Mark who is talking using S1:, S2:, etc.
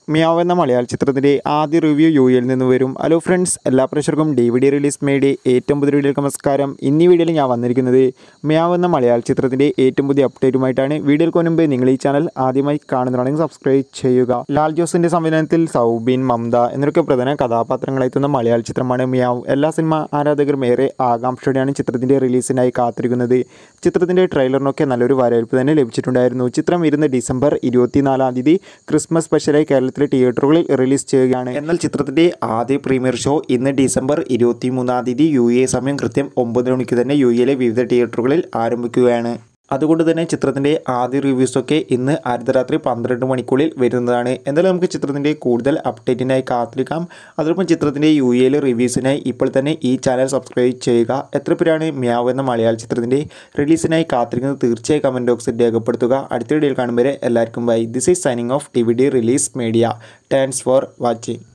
S1: meow എന്ന മലയാള ചിത്രത്തിൻ്റെ ആദ്യ റിവ്യൂ യു എയിൽ നിന്ന് വരും ഹലോ ഫ്രണ്ട്സ് എല്ലാ പ്രേക്ഷകർക്കും ഡി വി ഡി റിലീസ് മേടി ഏറ്റവും പുതിയ വീഡിയോയിലേക്ക് നമസ്കാരം ഇന്നീ വീഡിയോയിൽ ഞാൻ വന്നിരിക്കുന്നത് മിയാവ് എന്ന മലയാള ചിത്രത്തിൻ്റെ ഏറ്റവും പുതിയ അപ്ഡേറ്റുമായിട്ടാണ് വീഡിയോയ്ക്ക് മുൻപ് നിങ്ങൾ ഈ ചാനൽ ആദ്യമായി കാണുന്നതാണെങ്കിൽ സബ്സ്ക്രൈബ് ചെയ്യുക ലാൽ ജോസിൻ്റെ സംവിധാനത്തിൽ സൗബിൻ മമത എന്നൊക്കെ പ്രധാന കഥാപാത്രങ്ങളെത്തുന്ന മലയാള ചിത്രമാണ് മിയാവ് എല്ലാ സിനിമ ആരാധകരും ഏറെ ആകാംക്ഷയോടെയാണ് ചിത്രത്തിൻ്റെ റിലീസിനായി കാത്തിരിക്കുന്നത് ചിത്രത്തിൻ്റെ ട്രെയിലറിനൊക്കെ നല്ലൊരു വരവേൽപ്പ് തന്നെ ലഭിച്ചിട്ടുണ്ടായിരുന്നു ചിത്രം ഇരുന്ന് ഡിസംബർ ഇരുപത്തിനാലാം തീയതി ക്രിസ്മസ് സ്പെഷ്യലായി കേരളത്തിലെ തിയേറ്ററുകളിൽ റിലീസ് ചെയ്യുകയാണ് എന്നാൽ ചിത്രത്തിൻ്റെ ആദ്യ പ്രീമിയർ ഷോ ഇന്ന് ഡിസംബർ ഇരുപത്തി മൂന്നാം തീയതി യു എ സമയം കൃത്യം ഒമ്പത് മണിക്ക് തന്നെ യു എയിലെ വിവിധ തിയേറ്ററുകളിൽ ആരംഭിക്കുകയാണ് അതുകൊണ്ട് തന്നെ ചിത്രത്തിൻ്റെ ആദ്യ റിവ്യൂസൊക്കെ ഇന്ന് അർദ്ധരാത്രി പന്ത്രണ്ട് മണിക്കുള്ളിൽ വരുന്നതാണ് എന്തായാലും നമുക്ക് ചിത്രത്തിൻ്റെ കൂടുതൽ അപ്ഡേറ്റിനായി കാത്തിരിക്കാം അതോടൊപ്പം ചിത്രത്തിൻ്റെ യു എയിലെ റിവ്യൂസിനായി ഇപ്പോൾ തന്നെ ഈ ചാനൽ സബ്സ്ക്രൈബ് ചെയ്യുക എത്ര പേരാണ് മ്യാവ് എന്ന മലയാള ചിത്രത്തിൻ്റെ റിലീസിനായി കാത്തിരിക്കുന്നത് തീർച്ചയായും കമൻറ്റ് ബോക്സിൽ രേഖപ്പെടുത്തുക അടുത്ത വീഡിയോയിൽ കാണും വരെ എല്ലാവർക്കും bye this is signing off T V D release media thanks for watching